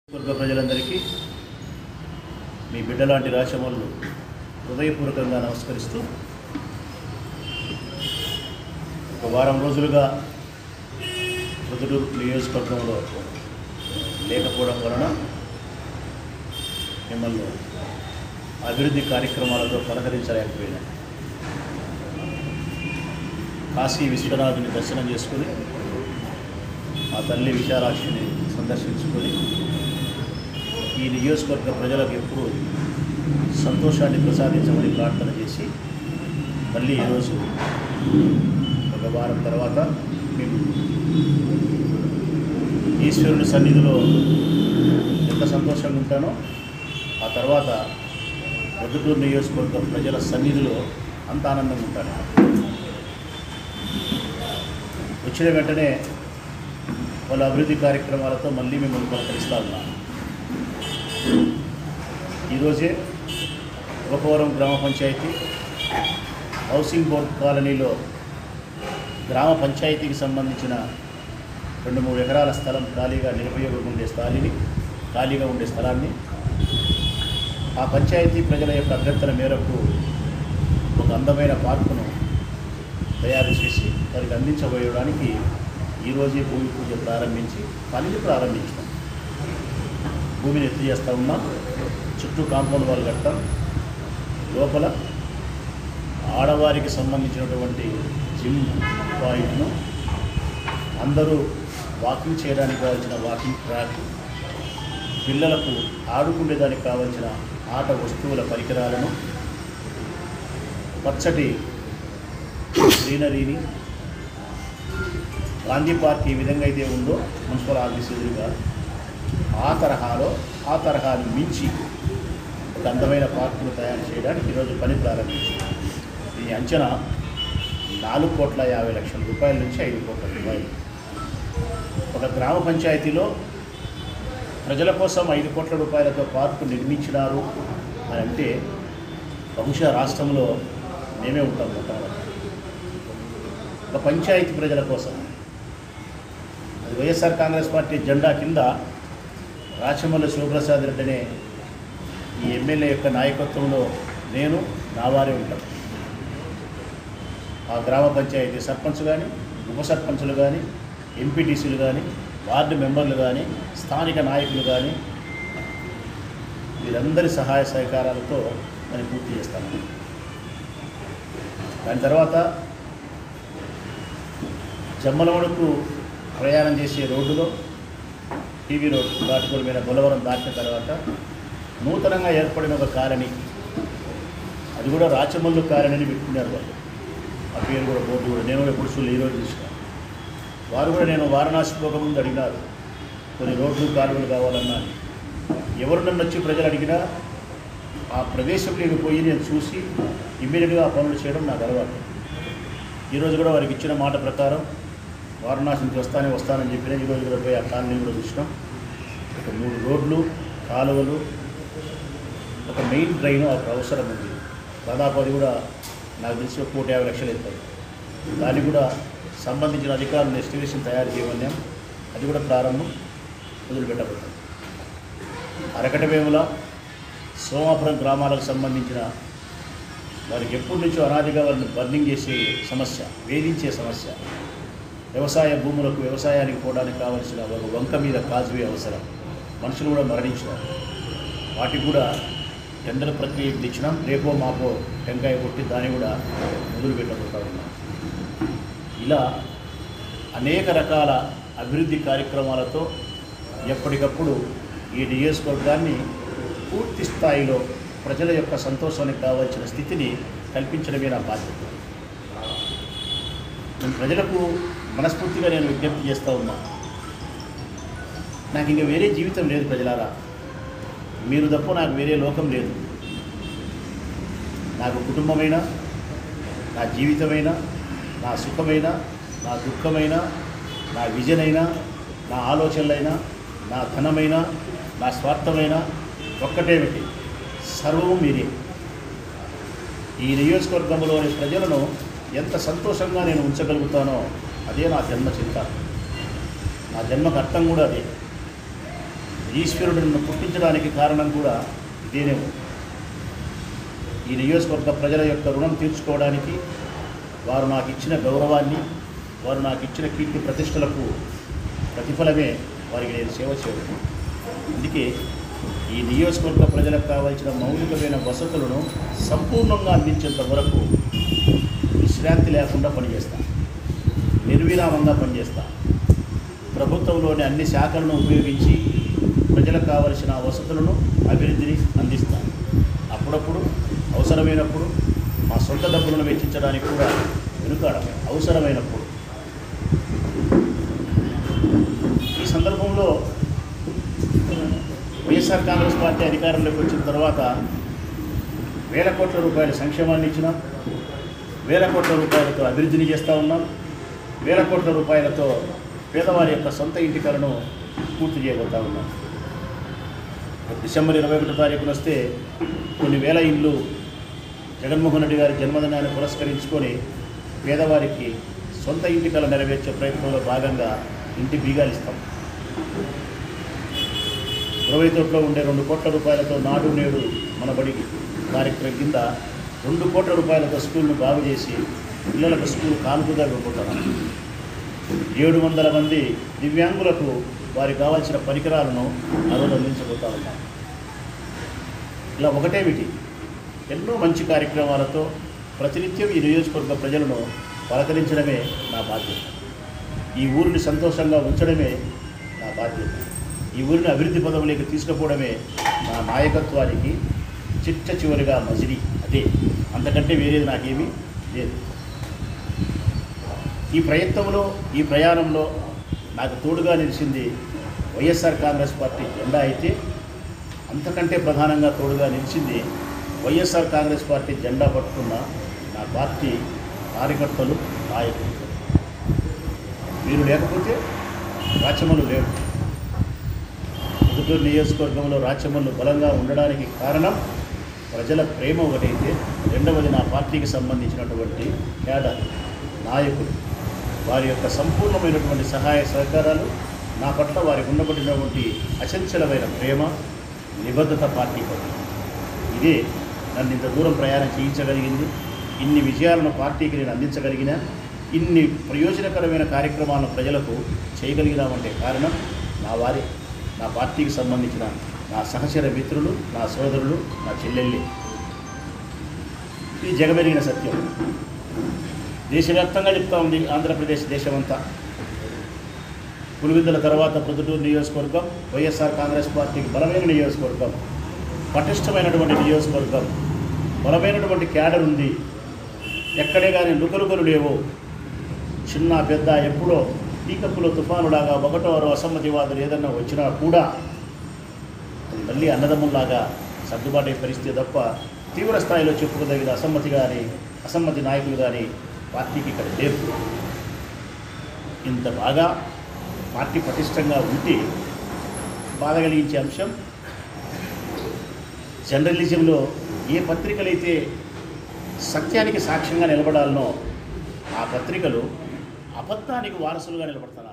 వర్గ ప్రజలందరికీ మీ బిడ్డలాంటి రాశమల్లు హృదయపూర్వకంగా నమస్కరిస్తూ ఒక వారం రోజులుగా ప్రొద్దుటూరు నియోజకవర్గంలో లేకపోవడం వలన మిమ్మల్ని అభివృద్ధి కార్యక్రమాలతో పలకరించలేకపోయినా కాశీ విశ్వనాథుని దర్శనం చేసుకుని ఆ తల్లి విశాలాక్షిని సందర్శించుకొని ఈ నియోజకవర్గ ప్రజలకు ఎప్పుడు సంతోషాన్ని ప్రసాదించమని ప్రార్థన చేసి మళ్ళీ ఈరోజు ఒక వారం తర్వాత మేము ఈశ్వరుని సన్నిధిలో ఎంత సంతోషంగా ఉంటానో ఆ తర్వాత ప్రొద్దుటూరు నియోజకవర్గ ప్రజల సన్నిధిలో అంత ఆనందంగా ఉంటాను వచ్చిన వెంటనే వాళ్ళ అభివృద్ధి కార్యక్రమాలతో మళ్ళీ మిమ్మల్ని పలకరిస్తా ఉన్నాను ఈరోజే గోపవరం గ్రామ పంచాయతీ హౌసింగ్ బోర్డ్ కాలనీలో గ్రామ పంచాయతీకి సంబంధించిన రెండు మూడు ఎకరాల స్థలం ఖాళీగా నిరుపయోగం ఉండే స్థాయిని ఖాళీగా ఉండే స్థలాన్ని ఆ పంచాయతీ ప్రజల యొక్క అభ్యర్థన మేరకు ఒక అందమైన పార్కును తయారు చేసి వారికి అందించబోయడానికి ఈరోజే భూమి పూజ ప్రారంభించి పనిని ప్రారంభించాం భూమిని ఎత్తు చేస్తూ ఉన్నాం చుట్టూ కాంపౌండ్ వాళ్ళు కడతాం లోపల ఆడవారికి సంబంధించినటువంటి జిమ్ పాయింట్ను అందరూ వాకింగ్ చేయడానికి కావాల్సిన వాకింగ్ ట్రాక్ పిల్లలకు ఆడుకునేదానికి కావాల్సిన ఆట వస్తువుల పరికరాలను పచ్చటి గ్రీనరీని గాంధీ పార్క్ ఏ విధంగా అయితే ఉందో మున్సిపల్ ఆఫీస్ ఎదురుగా ఆ తరహాలో ఆ తరహాను మించి ఒక అందమైన పార్కును తయారు చేయడానికి ఈరోజు పని ప్రారంభించింది దీని అంచనా నాలుగు కోట్ల యాభై లక్షల రూపాయల నుంచి ఐదు కోట్ల రూపాయలు ఒక గ్రామ పంచాయతీలో ప్రజల కోసం ఐదు కోట్ల రూపాయలతో పార్కు నిర్మించినారు అని అంటే బహుశా రాష్ట్రంలో మేమే ఉంటాం మొట్టమొదటి ఒక పంచాయతీ ప్రజల కోసం అది వైఎస్ఆర్ కాంగ్రెస్ పార్టీ జెండా కింద రాచమల్లి శివప్రసాద్ రెడ్డి అనే ఈ ఎమ్మెల్యే యొక్క నాయకత్వంలో నేను నా వారే ఉంటాం ఆ గ్రామ పంచాయతీ సర్పంచ్ కానీ ఉప సర్పంచులు కానీ ఎంపీటీసీలు కానీ వార్డు మెంబర్లు కానీ స్థానిక నాయకులు కానీ వీరందరి సహాయ సహకారాలతో దాన్ని పూర్తి చేస్తాను దాని తర్వాత జమ్మలమడుకు ప్రయాణం చేసే రోడ్డులో టీవీ రోడ్డు దాటుకోడి మీద బొలవరం దాటిన తర్వాత నూతనంగా ఏర్పడిన ఒక కాలనీ అది కూడా రాచమల్లు కాలనీ అని పెట్టుకున్నారు వాళ్ళు ఆ పేరు కూడా బోర్డు కూడా నేను కూడా ఎప్పుడు చూడలేదు ఈరోజు చూసిన వారు కూడా నేను వారణాసి పోకముందు అడిగినారు కొన్ని రోడ్లు కాలువలు కావాలన్నా అని. ఎవరు నన్ను వచ్చి ప్రజలు అడిగినా ఆ ప్రదేశంలోకి పోయి నేను చూసి ఇమ్మీడియట్గా ఆ పనులు చేయడం నాకు అలవాటు ఈరోజు కూడా వారికి ఇచ్చిన మాట ప్రకారం వారణాసి నుంచి వస్తానే వస్తానని చెప్పిన ఈరోజు కూడా పోయి ఆ కాలనీ కూడా చూసినాం ఒక మూడు రోడ్లు కాలువలు ఒక మెయిన్ డ్రైన్ ఒక అవసరం ఉంది దాదాపు అది కూడా నాకు తెలిసి ఒక కోటి యాభై లక్షలు అవుతుంది దానికి కూడా సంబంధించిన అధికారులు ఎస్టిమేషన్ తయారు చేయమన్నాం అది కూడా ప్రారంభం మొదలుపెట్టబడుతుంది అరకటవేముల సోమాపురం గ్రామాలకు సంబంధించిన వారికి ఎప్పటి నుంచో అనాదిగా వారిని బర్నింగ్ చేసే సమస్య వేధించే సమస్య వ్యవసాయ భూములకు వ్యవసాయానికి పోవడానికి కావలసిన ఒక వంక మీద కాజువే అవసరం మనుషులు కూడా మరణించినారు వాటికి కూడా టెండర్ ప్రక్రియ ఇచ్చినాం రేపో మాపో టెంకాయ కొట్టి దాన్ని కూడా మొదలు పెట్టబోతా ఉన్నాం ఇలా అనేక రకాల అభివృద్ధి కార్యక్రమాలతో ఎప్పటికప్పుడు ఈ నియోజకవర్గాన్ని పూర్తి స్థాయిలో ప్రజల యొక్క సంతోషానికి కావాల్సిన స్థితిని కల్పించడమే నా బాధ్యత నేను ప్రజలకు మనస్ఫూర్తిగా నేను విజ్ఞప్తి చేస్తూ ఉన్నా నాకు ఇంకా వేరే జీవితం లేదు ప్రజలారా మీరు తప్ప నాకు వేరే లోకం లేదు నాకు కుటుంబమైన నా జీవితమైన నా సుఖమైన నా దుఃఖమైన నా విజన్ అయినా నా ఆలోచనలైనా నా ధనమైన నా స్వార్థమైన ఒక్కటేమిటి సర్వము మీరే ఈ నియోజకవర్గంలోని ప్రజలను ఎంత సంతోషంగా నేను ఉంచగలుగుతానో అదే నా జన్మ చింత నా జన్మకు అర్థం కూడా అదే ఈశ్వరుడు నన్ను పుట్టించడానికి కారణం కూడా ఇదేనేమో ఈ నియోజకవర్గ ప్రజల యొక్క రుణం తీర్చుకోవడానికి వారు నాకు ఇచ్చిన గౌరవాన్ని వారు నాకు ఇచ్చిన కీర్తి ప్రతిష్టలకు ప్రతిఫలమే వారికి నేను సేవ చేయడం అందుకే ఈ నియోజకవర్గ ప్రజలకు కావాల్సిన మౌలికమైన వసతులను సంపూర్ణంగా అందించేంత వరకు విశ్రాంతి లేకుండా పనిచేస్తాను నిర్విరామంగా పనిచేస్తాను ప్రభుత్వంలోని అన్ని శాఖలను ఉపయోగించి ప్రజలకు కావలసిన వసతులను అభివృద్ధిని అందిస్తాను అప్పుడప్పుడు అవసరమైనప్పుడు మా సొంత డబ్బులను వెచ్చించడానికి కూడా వెనుకాడమే అవసరమైనప్పుడు ఈ సందర్భంలో వైఎస్ఆర్ కాంగ్రెస్ పార్టీ అధికారంలోకి వచ్చిన తర్వాత వేల కోట్ల రూపాయల సంక్షేమాన్ని ఇచ్చినాం వేల కోట్ల రూపాయలతో అభివృద్ధిని చేస్తూ ఉన్నాం వేల కోట్ల రూపాయలతో పేదవారి యొక్క సొంత ఇంటి కలను పూర్తి చేయబోతా ఉన్నాం డిసెంబర్ ఇరవై ఒకటో తారీఖున వస్తే కొన్ని వేల ఇళ్ళు జగన్మోహన్ రెడ్డి గారి జన్మదినాన్ని పురస్కరించుకొని పేదవారికి సొంత ఇంటి కళ నెరవేర్చే ప్రయత్నంలో భాగంగా ఇంటి బీగాలు ఇస్తాం ఇరవై తోటలో ఉండే రెండు కోట్ల రూపాయలతో నాడు నేడు మన బడి కార్యక్రమం కింద రెండు కోట్ల రూపాయలతో స్కూల్ను బాగు చేసి పిల్లలకు స్కూల్ కానుకగా ఇవ్వబోతున్నాం ఏడు వందల మంది దివ్యాంగులకు వారికి కావాల్సిన పరికరాలను ఆ రోజు అందించబోతా ఉన్నాం ఇలా ఒకటేమిటి ఎన్నో మంచి కార్యక్రమాలతో ప్రతినిత్యం ఈ నియోజకవర్గ ప్రజలను పలకరించడమే నా బాధ్యత ఈ ఊరిని సంతోషంగా ఉంచడమే నా బాధ్యత ఈ ఊరిని అభివృద్ధి పదవులోకి తీసుకుపోవడమే నా నాయకత్వానికి చిట్ట చివరిగా మజిలీ అదే అంతకంటే వేరేది నాకేమీ లేదు ఈ ప్రయత్నంలో ఈ ప్రయాణంలో నాకు తోడుగా నిలిచింది వైఎస్ఆర్ కాంగ్రెస్ పార్టీ జెండా అయితే అంతకంటే ప్రధానంగా తోడుగా నిలిచింది వైఎస్ఆర్ కాంగ్రెస్ పార్టీ జెండా పట్టుకున్న నా పార్టీ కార్యకర్తలు నాయకులు మీరు లేకపోతే రాచమల్లు లేడు పుదుటూరు నియోజకవర్గంలో రాచమల్లు బలంగా ఉండడానికి కారణం ప్రజల ప్రేమ ఒకటైతే రెండవది నా పార్టీకి సంబంధించినటువంటి కేడర్ నాయకులు వారి యొక్క సంపూర్ణమైనటువంటి సహాయ సహకారాలు నా పట్ల వారికి ఉండబడినటువంటి అచంచలమైన ప్రేమ నిబద్ధత పార్టీ పట్ల ఇదే నన్ను ఇంత దూరం ప్రయాణం చేయించగలిగింది ఇన్ని విజయాలను పార్టీకి నేను అందించగలిగిన ఇన్ని ప్రయోజనకరమైన కార్యక్రమాలను ప్రజలకు చేయగలిగినామంటే కారణం నా వారి నా పార్టీకి సంబంధించిన నా సహచర మిత్రులు నా సోదరులు నా చెల్లెళ్ళే ఇది జగమెరిగిన సత్యం దేశవ్యాప్తంగా చెప్తా ఉంది ఆంధ్రప్రదేశ్ దేశమంతా పులివిందుల తర్వాత ప్రొద్దుటూరు నియోజకవర్గం వైఎస్ఆర్ కాంగ్రెస్ పార్టీకి బలమైన నియోజకవర్గం పటిష్టమైనటువంటి నియోజకవర్గం బలమైనటువంటి క్యాడర్ ఉంది ఎక్కడే కానీ లుకలుకలు లేవు చిన్న పెద్ద ఎప్పుడో టీకప్పులో తుఫానులాగా ఒకటో వారు అసమ్మతివాదులు ఏదన్నా వచ్చినా కూడా అది మళ్ళీ అన్నదమ్ముల్లాగా సర్దుబాటు అయ్యే పరిస్థితి తప్ప తీవ్ర స్థాయిలో చెప్పుకోదగిన అసమ్మతి కానీ అసమ్మతి నాయకులు కానీ పార్టీకి ఇక్కడ లేరు ఇంత బాగా పార్టీ పటిష్టంగా ఉంటే బాధ కలిగించే అంశం జర్నలిజంలో ఏ పత్రికలైతే సత్యానికి సాక్ష్యంగా నిలబడాలనో ఆ పత్రికలు అబద్ధానికి వారసులుగా నిలబడుతున్నారు